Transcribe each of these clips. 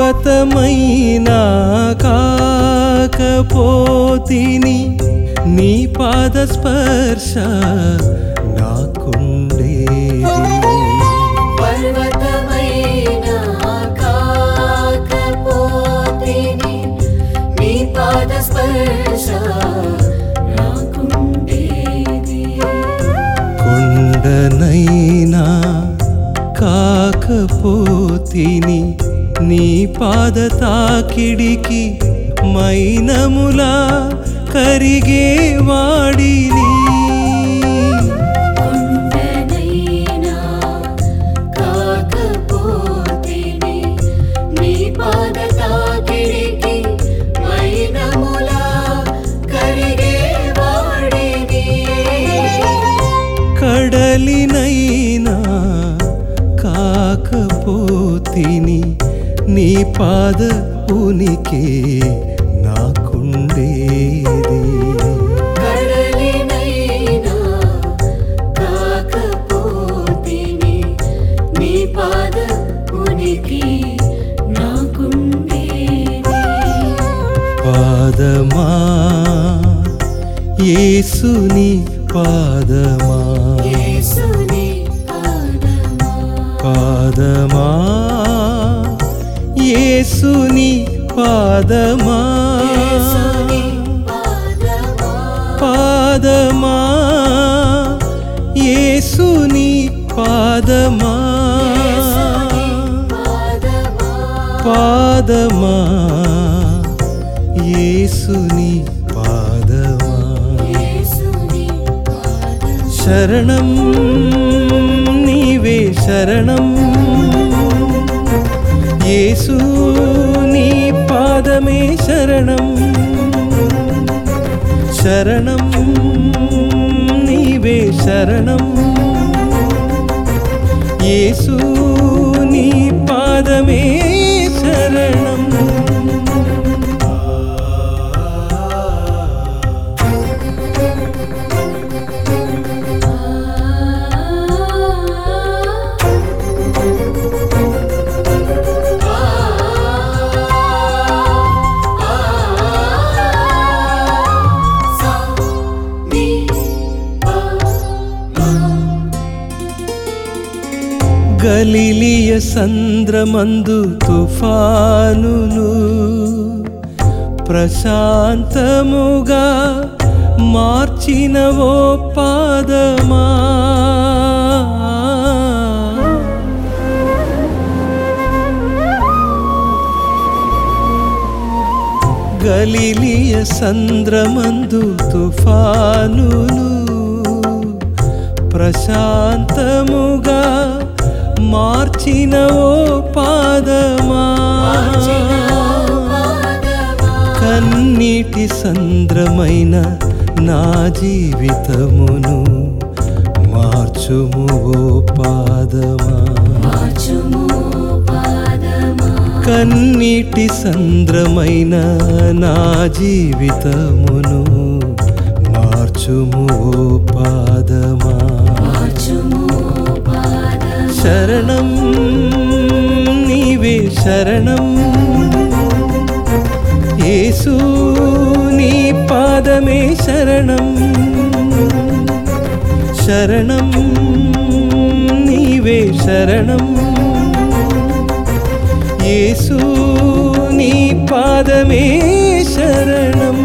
పర్వతమైనా కాకపోతిని నీ పాద స్పర్శ నాకుండేది పర్వతమైనా కాకపోతేనే నీ పాద స్పర్శ నాకుండేది కొండనైనా కాకపోతిని నీ పాద తాకిడికి మైనములా కరిగే వాడిని కొండనైనా కాకపోతేనే నీ పాద తాకిడికి మైనములా కరిగే వాడిని కడలినైనా కాకపోతిని నీ పాద ఉనికి నాకుండేది కడలినైనా కాకపోతేనే నీ పాద ఉనికి నాకుండేది పాదమా యేసుని పాదమా యేసుని పాదమా పాదమా యేసుని పాదమా యేసుని పాదమా పాదమా యేసుని పాదమా యేసుని పాదమా పాదమా యేసుని పాదమా యేసుని పాదమా శరణం నీవే శరణం యేసు నీ పాదమే శరణం శరణం నీవే శరణం యేసు నీ పాదమే శరణం గలిలియ సంద్రమందు తుఫానులు ప్రశాంతముగా మార్చినవో పాదమా గలిలియ సంద్రమందు తుఫానులు ప్రశాంతముగా మార్చిన ఓ పాదమా కన్నీటి సంద్రమైన నా జీవితమును మార్చుము ఓ పాదమా కన్నీటి సంద్రమైన నా జీవితమును మార్చుము ఓ పాదమా శరణం నీవే శరణం యేసు నీ పాదమే శరణం శరణం నీవే శరణం యేసు నీ పాదమే శరణం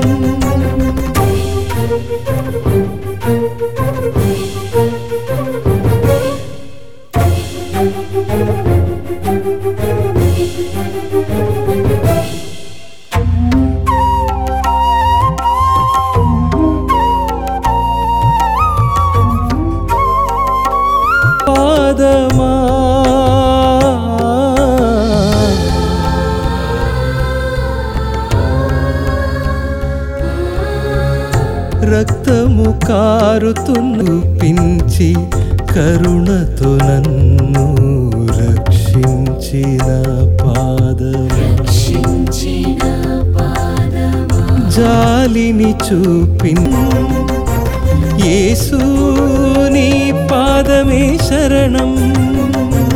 పాదమా రక్తము కారుతును పించి కరుణతో నన్ను రక్షించిన పాదమా జాలిని చూపిన్ యేసు నీ పాదమే శరణం